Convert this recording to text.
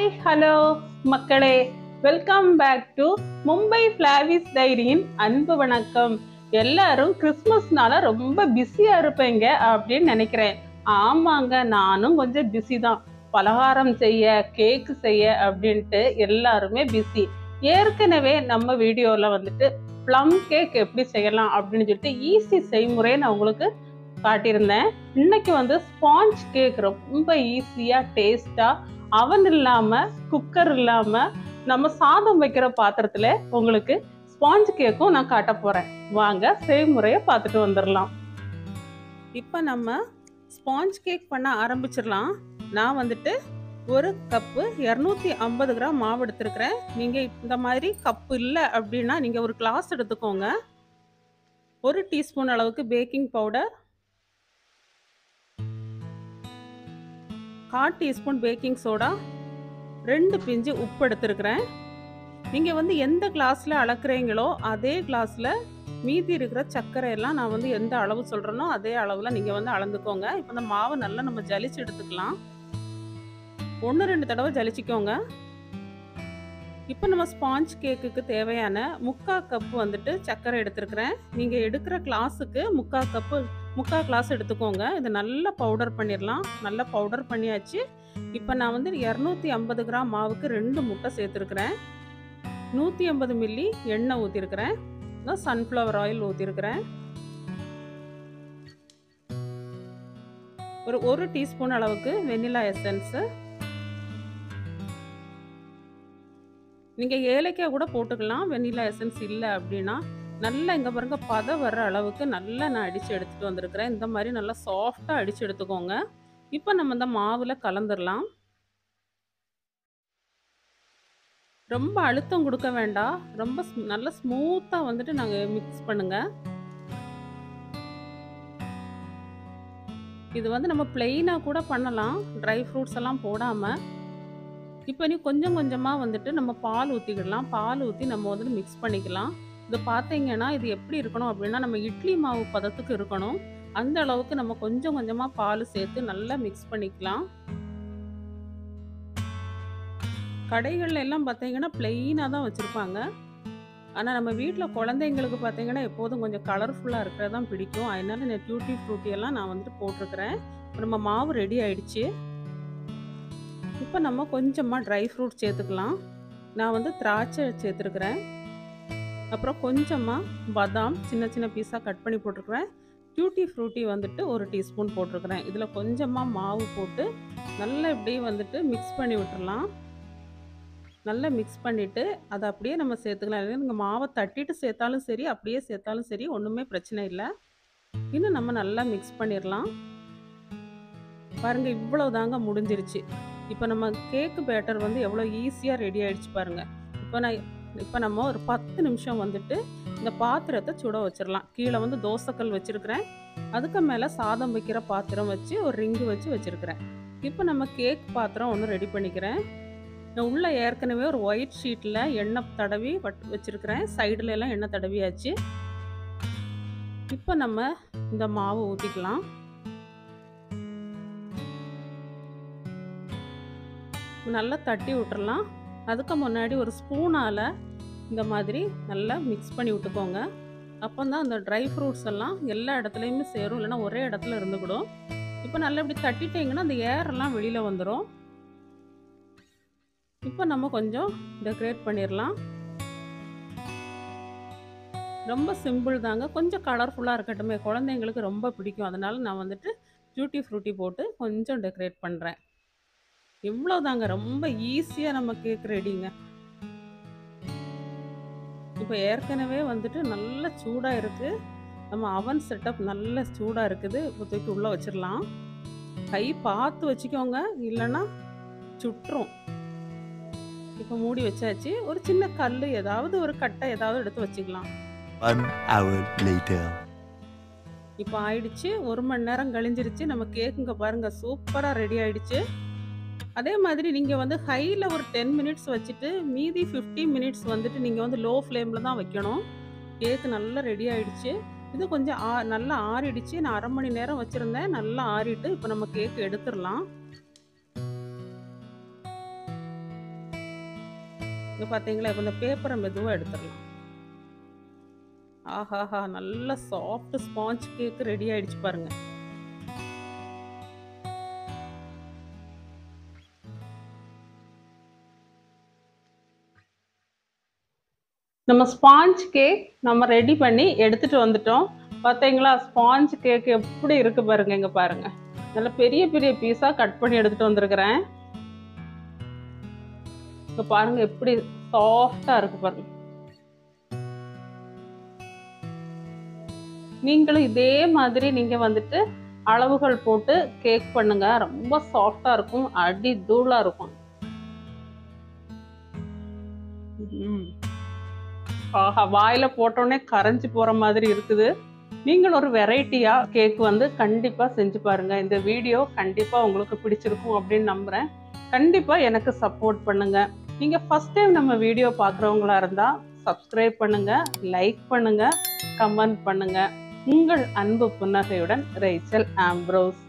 Hi hello மக்களே welcome back to Mumbai flavours டைரியின் அன்பு வணக்கம் எல்லாரும் கிறிஸ்மஸ்னால ரொம்ப பிஸியா இருப்பீங்க அப்படின்னு நினைக்கிறேன் ஆமாங்க நானும் கொஞ்சம் பிஸி தான் பலகாரம் செய்ய கேக் செய்ய அப்படின்ட்டு எல்லாருமே பிஸி ஏற்கனவே நம்ம வீடியோல வந்துட்டு ப்ளம் கேக் எப்படி செய்யலாம் அப்படின்னு சொல்லிட்டு ஈஸி செய்முறையை நான் உங்களுக்கு காட்டியிருந்தேன் இன்னைக்கு வந்து ஸ்பாஞ்ச் கேக் ரொம்ப ஈஸியா டேஸ்டா அவன் இல்லாம குக்கர் இல்லாம நம்ம சாதம் வைக்கிற பாத்திரத்துல உங்களுக்கு ஸ்பாஞ்ச் கேக்கும் நான் காட்ட போறேன் வாங்க செய்முறையை பார்த்துட்டு வந்துடலாம் இப்போ நம்ம ஸ்பாஞ்ச் கேக் பண்ண ஆரம்பிச்சிடலாம் நான் வந்துட்டு ஒரு கப்பு இரநூத்தி ஐம்பது கிராம் மாவு எடுத்திருக்கிறேன் நீங்கள் இந்த மாதிரி கப்பு இல்லை அப்படின்னா நீங்கள் ஒரு கிளாஸ் எடுத்துக்கோங்க ஒரு டீஸ்பூன் அளவுக்கு பேக்கிங் பவுடர் கால் டீஸ்பூன் பேக்கிங் சோடா ரெண்டு பிஞ்சு உப்பு எடுத்துருக்கிறேன் நீங்கள் வந்து எந்த கிளாஸில் அளக்குறீங்களோ அதே கிளாஸில் மீதி இருக்கிற சர்க்கரை எல்லாம் நான் வந்து எந்த அளவு சொல்கிறேனோ அதே அளவில் நீங்கள் வந்து அளந்துக்கோங்க இப்போ இந்த மாவை நல்லா நம்ம ஜலிச்சு எடுத்துக்கலாம் ஒன்று ரெண்டு தடவை ஜலிச்சிக்கோங்க இப்போ நம்ம ஸ்பாஞ்ச் கேக்குக்கு தேவையான முக்கா கப்பு வந்துட்டு சர்க்கரை எடுத்துருக்கிறேன் நீங்கள் எடுக்கிற கிளாஸுக்கு முக்கா கப்பு முக்கா கிளாஸ் எடுத்துக்கோங்க இது நல்லா பவுடர் பண்ணிடலாம் நல்லா பவுடர் பண்ணியாச்சு இப்போ நான் வந்து இரநூத்தி ஐம்பது கிராம் மாவுக்கு ரெண்டு முட்டை சேர்த்துருக்குறேன் நூற்றி ஐம்பது மில்லி எண்ணெய் ஊற்றிருக்கிறேன் சன்ஃப்ளவர் ஆயில் ஊற்றிருக்கிறேன் ஒரு ஒரு டீஸ்பூன் அளவுக்கு வெனிலா எசன்ஸு நீங்கள் ஏலக்காய் கூட போட்டுக்கலாம் வெனிலா எசன்ஸ் இல்லை அப்படின்னா நல்லா இங்கே பாருங்க பதம் வர்ற அளவுக்கு நல்லா நான் அடித்து எடுத்துகிட்டு வந்திருக்கிறேன் இந்த மாதிரி நல்லா சாஃப்டாக அடித்து எடுத்துக்கோங்க இப்போ நம்ம இந்த மாவில் கலந்துடலாம் ரொம்ப அழுத்தம் கொடுக்க வேண்டாம் ரொம்ப நல்ல ஸ்மூத்தாக வந்துட்டு நாங்கள் மிக்ஸ் பண்ணுங்க இது வந்து நம்ம பிளெயினாக கூட பண்ணலாம் ட்ரை ஃப்ரூட்ஸ் எல்லாம் போடாமல் இப்போ நீ கொஞ்சம் கொஞ்சமாக வந்துட்டு நம்ம பால் ஊற்றிக்கிடலாம் பால் ஊற்றி நம்ம வந்துட்டு மிக்ஸ் பண்ணிக்கலாம் இது பார்த்தீங்கன்னா இது எப்படி இருக்கணும் அப்படின்னா நம்ம இட்லி மாவு பதத்துக்கு இருக்கணும் அந்த அளவுக்கு நம்ம கொஞ்சம் கொஞ்சமாக பால் சேர்த்து நல்லா மிக்ஸ் பண்ணிக்கலாம் கடைகள்ல எல்லாம் பார்த்தீங்கன்னா பிளெயினாக தான் வச்சுருப்பாங்க ஆனால் நம்ம வீட்டில் குழந்தைங்களுக்கு பார்த்தீங்கன்னா எப்போதும் கொஞ்சம் கலர்ஃபுல்லாக இருக்கிறது தான் பிடிக்கும் அதனால நான் டியூட்டி ஃப்ரூட்டி எல்லாம் நான் வந்துட்டு போட்டிருக்கிறேன் நம்ம மாவு ரெடி ஆயிடுச்சு இப்போ நம்ம கொஞ்சமாக ட்ரை ஃப்ரூட் சேர்த்துக்கலாம் நான் வந்து திராட்சை சேர்த்துருக்குறேன் அப்புறம் கொஞ்சமாக பாதாம் சின்ன சின்ன பீஸாக கட் பண்ணி போட்டிருக்கிறேன் டியூட்டி ஃப்ரூட்டி வந்துட்டு ஒரு டீஸ்பூன் போட்டிருக்கிறேன் இதில் கொஞ்சமாக மாவு போட்டு நல்லா இப்படியே வந்துட்டு மிக்ஸ் பண்ணி விட்டுறலாம் நல்லா மிக்ஸ் பண்ணிவிட்டு அதை அப்படியே நம்ம சேர்த்துக்கலாம் இல்லை நீங்கள் மாவை தட்டிட்டு சேர்த்தாலும் சரி அப்படியே சேர்த்தாலும் சரி ஒன்றுமே பிரச்சனை இல்லை இன்னும் நம்ம நல்லா மிக்ஸ் பண்ணிடலாம் பாருங்கள் இவ்வளோ தாங்க முடிஞ்சிருச்சு இப்போ நம்ம கேக்கு பேட்டர் வந்து எவ்வளோ ஈஸியாக ரெடி ஆகிடுச்சு பாருங்கள் இப்போ நான் இப்போ நம்ம ஒரு பத்து நிமிஷம் வந்துட்டு இந்த பாத்திரத்தை சுட வச்சிடலாம் கீழே வந்து தோசைக்கல் வச்சுருக்கிறேன் அதுக்கு மேலே சாதம் வைக்கிற பாத்திரம் வச்சு ஒரு ரிங்கு வச்சு வச்சுருக்கிறேன் இப்போ நம்ம கேக் பாத்திரம் ஒன்று ரெடி பண்ணிக்கிறேன் நான் உள்ளே ஏற்கனவே ஒரு ஒயிட் ஷீட்டில் எண்ணெய் தடவி வட் வச்சுருக்கிறேன் சைடில் எல்லாம் எண்ணெய் தடவியாச்சு இப்போ நம்ம இந்த மாவு ஊற்றிக்கலாம் நல்லா தட்டி விட்டுறலாம் அதுக்கு முன்னாடி ஒரு ஸ்பூனால் இந்த மாதிரி நல்லா மிக்ஸ் பண்ணி விட்டுக்கோங்க அப்போ தான் அந்த ட்ரை ஃப்ரூட்ஸ் எல்லாம் எல்லா இடத்துலையுமே சேரும் இல்லைன்னா ஒரே இடத்துல இருந்துக்கிடும் இப்போ நல்லா இப்படி தட்டிட்டிங்கன்னா அந்த ஏரெல்லாம் வெளியில் வந்துடும் இப்போ நம்ம கொஞ்சம் டெக்கரேட் பண்ணிடலாம் ரொம்ப சிம்பிள் தாங்க கொஞ்சம் கலர்ஃபுல்லாக இருக்கட்டுமே குழந்தைங்களுக்கு ரொம்ப பிடிக்கும் அதனால நான் வந்துட்டு ஜூட்டி ஃப்ரூட்டி போட்டு கொஞ்சம் டெக்கரேட் பண்ணுறேன் இவ்வளோ தாங்க ரொம்ப ஈஸியாக நம்ம கேக் ரெடிங்க இப்போ ஏற்கனவே வந்துட்டு நல்ல சூடாக இருக்குது நம்ம அவன் செட்டப் நல்ல சூடாக இருக்குது இப்போ தூக்கி உள்ளே வச்சிடலாம் கை பார்த்து வச்சுக்கோங்க இல்லைன்னா சுட்டுரும் இப்போ மூடி வச்சாச்சு ஒரு சின்ன கல் ஏதாவது ஒரு கட்டை ஏதாவது எடுத்து வச்சுக்கலாம் One hour later. இப்போ ஆயிடுச்சு ஒரு மணி நேரம் கழிஞ்சிருச்சு நம்ம கேக்குங்க பாருங்க சூப்பராக ரெடி ஆயிடுச்சு அதே மாதிரி நீங்கள் வந்து ஹையில் ஒரு டென் மினிட்ஸ் வச்சுட்டு மீதி ஃபிஃப்டி மினிட்ஸ் வந்துட்டு நீங்கள் வந்து லோ ஃப்ளேமில் தான் வைக்கணும் கேக்கு நல்லா ரெடி ஆயிடுச்சு இது கொஞ்சம் ஆ நல்லா ஆறிடுச்சு நான் அரை மணி நேரம் வச்சுருந்தேன் நல்லா ஆறிட்டு இப்போ நம்ம கேக்கு எடுத்துடலாம் இப்போ பார்த்தீங்களா இப்போ இந்த பேப்பரை மெதுவாக எடுத்துடலாம் ஆஹாஹா நல்ல சாஃப்ட் ஸ்பாஞ்ச் கேக் ரெடி ஆயிடுச்சு பாருங்க நம்ம ஸ்பாஞ்ச் கேக் நம்ம ரெடி பண்ணி எடுத்துட்டு வந்துட்டோம் பார்த்தீங்களா ஸ்பாஞ்ச் கேக் எப்படி இருக்கு பாருங்க இங்க பாருங்க நல்ல பெரிய பெரிய பீஸா கட் பண்ணி எடுத்துட்டு வந்திருக்கிறேன் இங்க பாருங்க எப்படி சாஃப்டா இருக்கு பாருங்க நீங்களும் இதே மாதிரி நீங்க வந்துட்டு அளவுகள் போட்டு கேக் பண்ணுங்க ரொம்ப சாஃப்டா இருக்கும் அடி தூளா இருக்கும் ம். ஆஹா வாயில போட்டோடனே கரைஞ்சு போற மாதிரி இருக்குது நீங்களும் ஒரு வெரைட்டியா கேக் வந்து கண்டிப்பா செஞ்சு பாருங்க இந்த வீடியோ கண்டிப்பா உங்களுக்கு பிடிச்சிருக்கும் அப்படின்னு நம்புறேன் கண்டிப்பா எனக்கு சப்போர்ட் பண்ணுங்க நீங்க ஃபர்ஸ்ட் டைம் நம்ம வீடியோ பார்க்குறவங்களா இருந்தா சப்ஸ்கிரைப் பண்ணுங்க லைக் பண்ணுங்க கமெண்ட் பண்ணுங்க உங்கள் அன்பு புன்னகையுடன் ரேச்சல் ஆம்ப்ரோஸ்